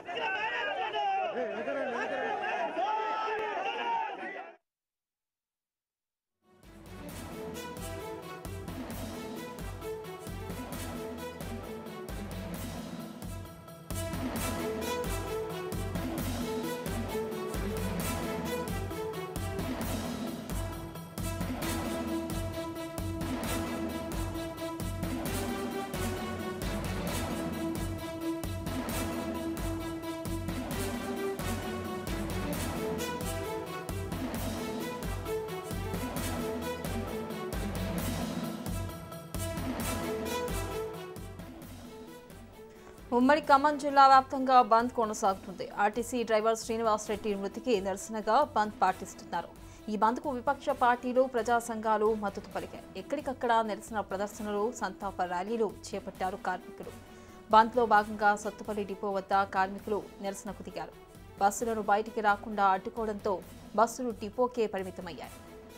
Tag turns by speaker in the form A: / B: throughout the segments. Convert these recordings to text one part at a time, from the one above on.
A: ఉమ్మడి ఖమ్మం జిల్లా వ్యాప్తంగా బంద్ కొనసాగుతుంది ఆర్టీసీ డ్రైవర్ శ్రీనివాస్ రెడ్డి మృతికి నిరసనగా బంద్ పాటిస్తున్నారు ఈ బంద్కు విపక్ష పార్టీలు ప్రజా సంఘాలు మద్దతు పలికాయి ఎక్కడికక్కడ నిరసన ప్రదర్శనలు సంతాప ర్యాలీలు చేపట్టారు కార్మికులు బంద్లో భాగంగా సత్తుపల్లి డిపో వద్ద కార్మికులు నిరసనకు దిగారు బస్సులను బయటికి రాకుండా అడ్డుకోవడంతో బస్సులు డిపోకే పరిమితమయ్యాయి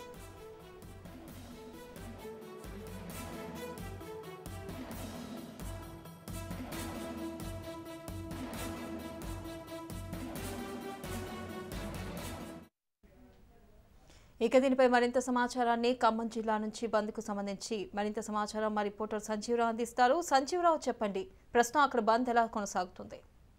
A: ఇక దీనిపై మరింత సమాచారాన్ని ఖమ్మం జిల్లా నుంచి బంద్కు సంబంధించి మరింత సమాచారం మా రిపోర్టర్ సంజీవరావు అందిస్తారు సంజీవరావు చెప్పండి ప్రస్తుతం అక్కడ బంద్ ఎలా కొనసాగుతుంది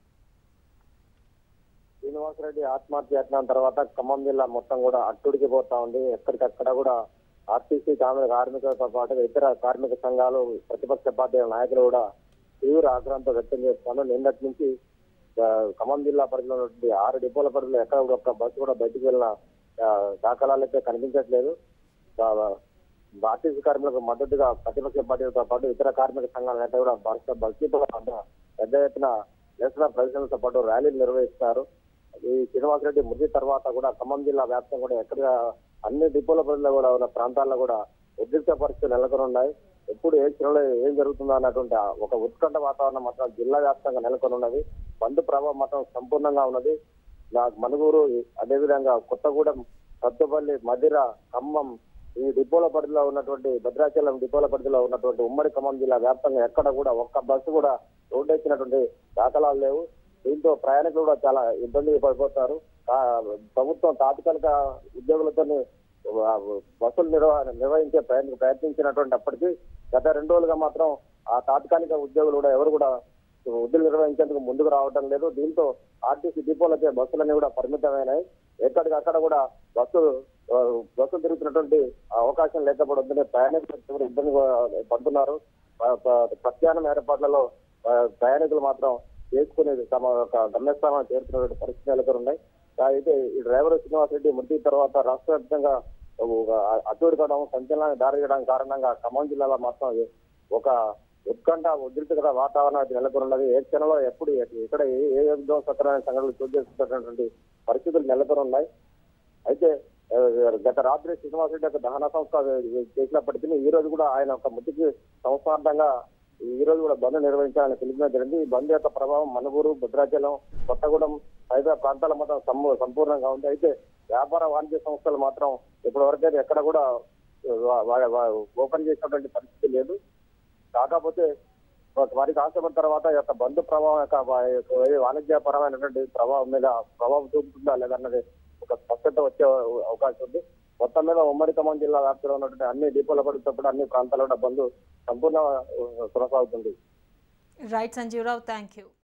B: శ్రీనివాసరెడ్డి ఆత్మహత్య యత్నం తర్వాత ఖమ్మం జిల్లా మొత్తం కూడా అట్టుడికి పోతా ఉంది ఎక్కడికక్కడ కూడా ఆర్టీసీ కార్మిక కార్మికులతో పాటు ఇతర కార్మిక సంఘాలు ప్రతిపక్ష పార్టీల నాయకులు కూడా తీవ్ర ఆగ్రహంతో వ్యక్తం చేస్తున్నారు నిన్నటి నుంచి ఆ, ఖమ్మం జిల్లా పరిధిలో ఉన్నటువంటి ఆరు డిపోల పరిధిలో ఎక్కడ కూడా ఒక్క బస్సు కూడా బయటికి వెళ్ళిన ఆ, దాఖలాలు అయితే కనిపించట్లేదు ఆ, ఆర్టీసీ కార్మికులకు మద్దతుగా ప్రతిపక్ష పార్టీలతో పాటు ఇతర కార్మిక సంఘాల నేత కూడా బస్ బస్సుతో పెద్ద ఎత్తున నిరసన ప్రదర్శనలతో పాటు ర్యాలీలు నిర్వహిస్తారు ఈ శ్రీనివాసరెడ్డి మృతి తర్వాత కూడా ఖమ్మం జిల్లా వ్యాప్తం కూడా ఎక్కడ అన్ని డిపోల పరిధిలో కూడా ఉన్న ప్రాంతాల్లో కూడా ఉద్రిక్త పరిస్థితులు నెలకొని ఉన్నాయి ఎప్పుడు ఏ క్షణంలో ఏం జరుగుతుందో అన్నటువంటి ఆ ఒక ఉత్కంఠ వాతావరణం మాత్రం జిల్లా వ్యాప్తంగా నెలకొని ఉన్నది బంద్ ప్రభావం మాత్రం సంపూర్ణంగా ఉన్నది నాకు మనుగూరు అదేవిధంగా కొత్తగూడెం సత్తుపల్లి మధిర ఖమ్మం ఈ డిపోల పరిధిలో ఉన్నటువంటి భద్రాచలం డిపోల పరిధిలో ఉన్నటువంటి ఉమ్మడి ఖమ్మం జిల్లా వ్యాప్తంగా ఎక్కడ కూడా ఒక్క బస్సు కూడా రోడ్డు ఎక్కినటువంటి దాఖలాలు లేవు దీంతో ప్రయాణికులు కూడా చాలా ఇబ్బంది పడిపోతారు ఆ, ప్రభుత్వం తాత్కాలిక ఉద్యోగులతో బస్సులు నిర్వ నిర్వహించే ప్రయత్నం ప్రయత్నించినటువంటి అప్పటికి గత రెండు రోజులుగా మాత్రం ఆ తాత్కాలిక ఉద్యోగులు కూడా ఎవరు కూడా విధులు నిర్వహించేందుకు ముందుకు రావడం లేదు దీంతో ఆర్టీసీ డిపోలకే బస్సులన్నీ కూడా పరిమితమైనాయి ఎక్కడికక్కడ కూడా బస్సులు ఆ, బస్సులు తిరుగుతున్నటువంటి అవకాశం లేకపోవడంతో ప్రయాణికులు తీవ్ర ఇబ్బంది పడుతున్నారు ప- ప- ప్రత్యామ్నాయ ఏర్పాట్లలో ఆ, ప్రయాణికులు మాత్రం చేసుకుని తమ యొక్క గమ్యస్థానాన్ని చేరుకున్నటువంటి పరిస్థితి నెలకొని ఉన్నాయి ఆ, అయితే ఈ డ్రైవర్ శ్రీనివాస్ రెడ్డి మృతి తర్వాత రాష్ట్ర వ్యాప్తంగా అడ్డూరు కావడం సంచలనానికి దారియడం కారణంగా ఖమ్మం జిల్లాలో మాత్రం ఒక ఉత్కంఠ ఉద్రిక్తత వాతావరణం అయితే నెలకొని ఉన్నది ఏ క్షణంలో ఎప్పుడు ఇక్కడ ఏ ఏ విధ్వంసకరమైన సంఘటనలు చోటు చేసుకుంటున్నటువంటి పరిస్థితులు నెలకొని ఉన్నాయి అయితే ఆ, గత రాత్రి శ్రీనివాసరెడ్డి యొక్క దహన సంస్కారం చేసినప్పటికీ ఈ రోజు కూడా ఆయన ఒక మృతికి సంస్థార్థంగా ఈ రోజు కూడా బంద్ నిర్వహించాలని పిలుపున జరిగింది ఈ బంద్ యొక్క ప్రభావం మనుగూరు భద్రాచలం కొత్తగూడెం తదితర ప్రాంతాల మొత్తం సం- సంపూర్ణంగా ఉంది అయితే వ్యాపార వాణిజ్య సంస్థలు మాత్రం ఇప్పటి వరకైతే ఎక్కడ కూడా వా- వా- వా- ఓపెన్ చేసినటువంటి పరిస్థితి లేదు కాకపోతే వారికి ఆశపడిన తర్వాత ఈ యొక్క బంధు ప్రభావం యొక్క వా- యొక్క ఏ వాణిజ్యపరమైనటువంటి ప్రభావం మీద ప్రభావం చూపుతుందా లేదన్నది ఒక స్పష్టత వచ్చే అవకాశం ఉంది మొత్తం మీద ఉమ్మడి ఖమ్మం జిల్లా వ్యాప్తిలో ఉన్నటువంటి అన్ని డిపోల పడితో పాటు అన్ని ప్రాంతాల్లో కూడా బంధు సంపూర్ణ ఆ, కొనసాగుతుంది
A: రైట్ సంజీవరావు థ్యాంక్ యూ